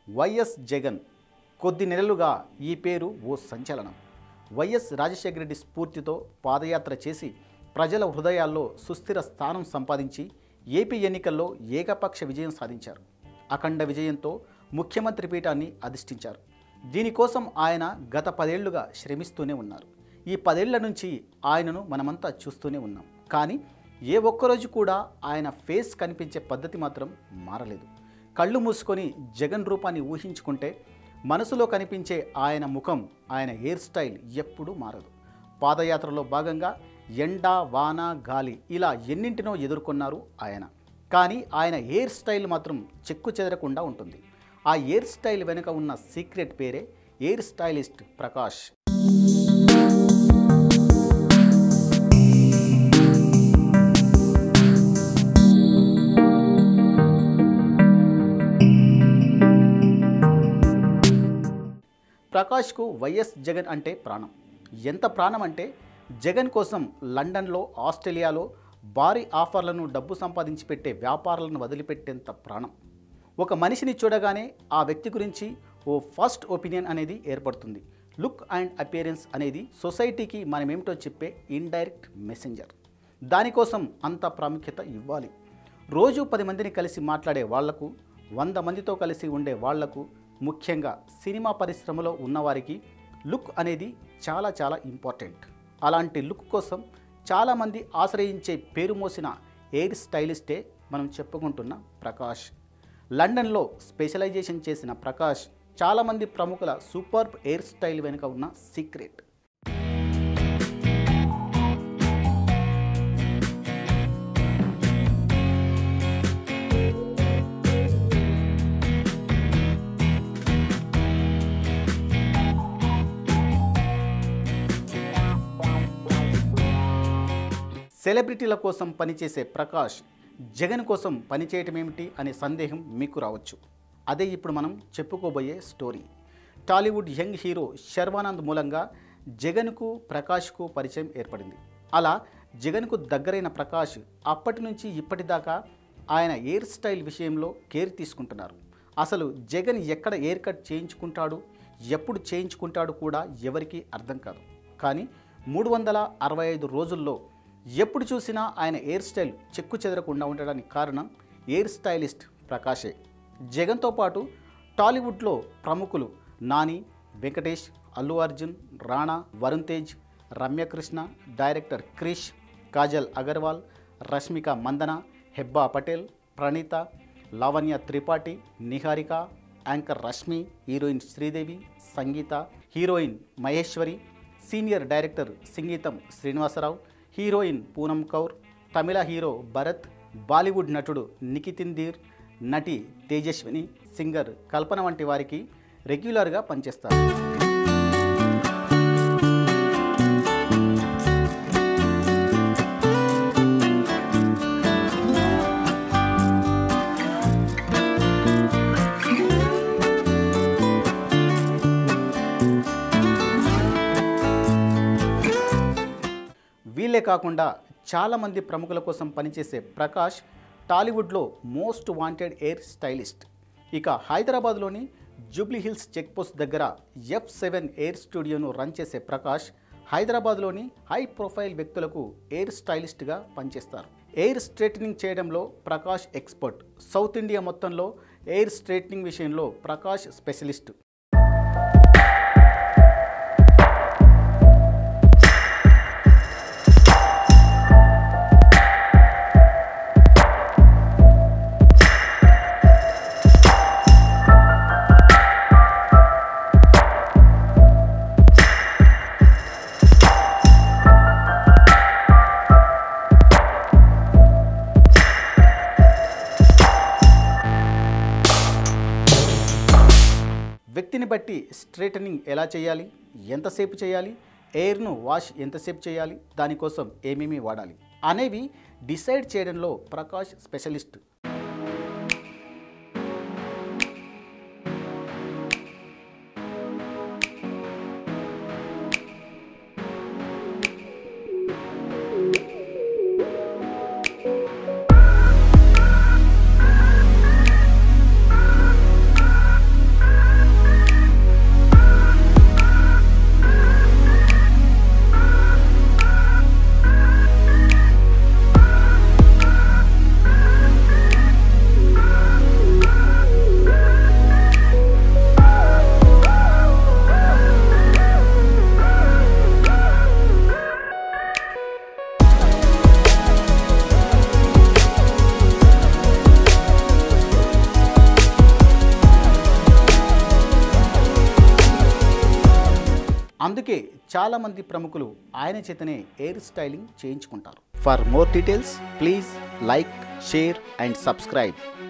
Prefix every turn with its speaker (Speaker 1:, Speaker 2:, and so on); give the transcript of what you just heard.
Speaker 1: YS Jagan కొద్ది నెలలుగా ఈ పేరు ఓ సంచలనం వైఎస్ రాజశేఖర రెడ్డి స్ఫూర్తితో పాదయాత్ర చేసి ప్రజల హృదయాల్లో సుస్థిర స్థానం సంపాదించి ఏపీ ఎన్నికల్లో ఏకపక్ష విజయం సాధించారు అఖండ విజయంతో ముఖ్యమంత్రి పీఠాన్ని అధిష్ఠించారు దీనికోసం ఆయన గత పదేళ్లుగా శ్రమిస్తూనే ఉన్నారు ఈ పదేళ్ల నుంచి ఆయనను మనమంతా చూస్తూనే ఉన్నాం కానీ ఏ ఒక్కరోజు కూడా ఆయన ఫేస్ కనిపించే పద్ధతి మాత్రం మారలేదు కళ్ళు మూసుకొని జగన్ రూపాన్ని ఊహించుకుంటే మనసులో కనిపించే ఆయన ముఖం ఆయన హెయిర్ స్టైల్ ఎప్పుడూ మారదు పాదయాత్రలో భాగంగా ఎండ వాన గాలి ఇలా ఎన్నింటినో ఎదుర్కొన్నారు ఆయన కానీ ఆయన హెయిర్ స్టైల్ మాత్రం చెక్కు చెదరకుండా ఉంటుంది ఆ హెయిర్ స్టైల్ వెనుక ఉన్న సీక్రెట్ పేరే హెయిర్ స్టైలిస్ట్ ప్రకాష్ ప్రకాష్కు వైఎస్ జగన్ అంటే ప్రాణం ఎంత ప్రాణం అంటే జగన్ కోసం లండన్లో ఆస్ట్రేలియాలో భారీ ఆఫర్లను డబ్బు సంపాదించి పెట్టే వ్యాపారాలను వదిలిపెట్టేంత ప్రాణం ఒక మనిషిని చూడగానే ఆ వ్యక్తి గురించి ఓ ఫస్ట్ ఒపీనియన్ అనేది ఏర్పడుతుంది లుక్ అండ్ అపియరెన్స్ అనేది సొసైటీకి మనమేమిటో చెప్పే ఇండైరెక్ట్ మెసెంజర్ దానికోసం అంత ప్రాముఖ్యత ఇవ్వాలి రోజు పది మందిని కలిసి మాట్లాడే వాళ్లకు వంద మందితో కలిసి ఉండే వాళ్లకు ముఖ్యంగా సినిమా పరిశ్రమలో ఉన్నవారికి లుక్ అనేది చాలా చాలా ఇంపార్టెంట్ అలాంటి లుక్ కోసం చాలామంది ఆశ్రయించే పేరు మోసిన ఎయిర్ స్టైలిస్టే మనం చెప్పుకుంటున్న ప్రకాష్ లండన్లో స్పెషలైజేషన్ చేసిన ప్రకాష్ చాలామంది ప్రముఖుల సూపర్ ఎయిర్ స్టైల్ వెనుక ఉన్న సీక్రెట్ సెలబ్రిటీల కోసం పనిచేసే ప్రకాష్ జగన్ కోసం పనిచేయటం ఏమిటి అనే సందేహం మీకు రావచ్చు అదే ఇప్పుడు మనం చెప్పుకోబోయే story Tollywood young hero Sharwanand మూలంగా జగన్కు ప్రకాష్కు పరిచయం ఏర్పడింది అలా జగన్కు దగ్గరైన ప్రకాష్ అప్పటి నుంచి ఇప్పటిదాకా ఆయన హెయిర్ స్టైల్ విషయంలో కేర్ తీసుకుంటున్నారు అసలు జగన్ ఎక్కడ హెయిర్ కట్ చేయించుకుంటాడు ఎప్పుడు చేయించుకుంటాడు కూడా ఎవరికీ అర్థం కాదు కానీ మూడు వందల అరవై ఐదు రోజుల్లో ఎప్పుడు చూసినా ఆయన హెయిర్ స్టైల్ చెక్కు చెదరకుండా ఉండడానికి కారణం హెయిర్ స్టైలిస్ట్ ప్రకాషే జగన్తో పాటు టాలీవుడ్లో ప్రముఖులు Nani Venkatesh Allu Arjun Rana Varun Tej Ramya Krishna director Krish Kajal Aggarwal Rashmika Mandanna Hebah Patel Praneetha Lavanya Tripathi Niharika anchor Rashmi heroine Sridevi Sangeetha heroine Maheswari senior director Singeetam Srinivasa Rao heroine Poonam Kaur తమిళ హీరో భరత్ బాలీవుడ్ నటుడు నిఖితిన్ ధీర్ నటి తేజస్విని సింగర్ కల్పన వంటి వారికి రెగ్యులర్గా పనిచేస్తారు వీళ్ళే కాకుండా చాలామంది ప్రముఖుల కోసం పనిచేసే ప్రకాష్ టాలీవుడ్లో మోస్ట్ వాంటెడ్ ఎయిర్ స్టైలిస్ట్ ఇక హైదరాబాద్లోని జూబ్లీ హిల్స్ చెక్ పోస్ట్ దగ్గర ఎఫ్ సెవెన్ ఎయిర్ స్టూడియోను రన్ చేసే ప్రకాష్ హైదరాబాద్లోని హై ప్రొఫైల్ వ్యక్తులకు ఎయిర్ స్టైలిస్ట్గా పనిచేస్తారు ఎయిర్ స్ట్రైటనింగ్ చేయడంలో ప్రకాష్ ఎక్స్పర్ట్ సౌత్ ఇండియా మొత్తంలో ఎయిర్ స్ట్రైటనింగ్ విషయంలో ప్రకాష్ స్పెషలిస్ట్ వ్యక్తిని బట్టి స్ట్రైటనింగ్ ఎలా చేయాలి ఎంతసేపు చేయాలి ఎయిర్ను వాష్ ఎంతసేపు చేయాలి దానికోసం ఏమేమి వాడాలి అనేవి డిసైడ్ చేయడంలో ప్రకాష్ స్పెషలిస్ట్ అందుకే చాలామంది ప్రముఖులు ఆయన చేతనే హెయిర్ స్టైలింగ్ చేయించుకుంటారు for more details please like share and subscribe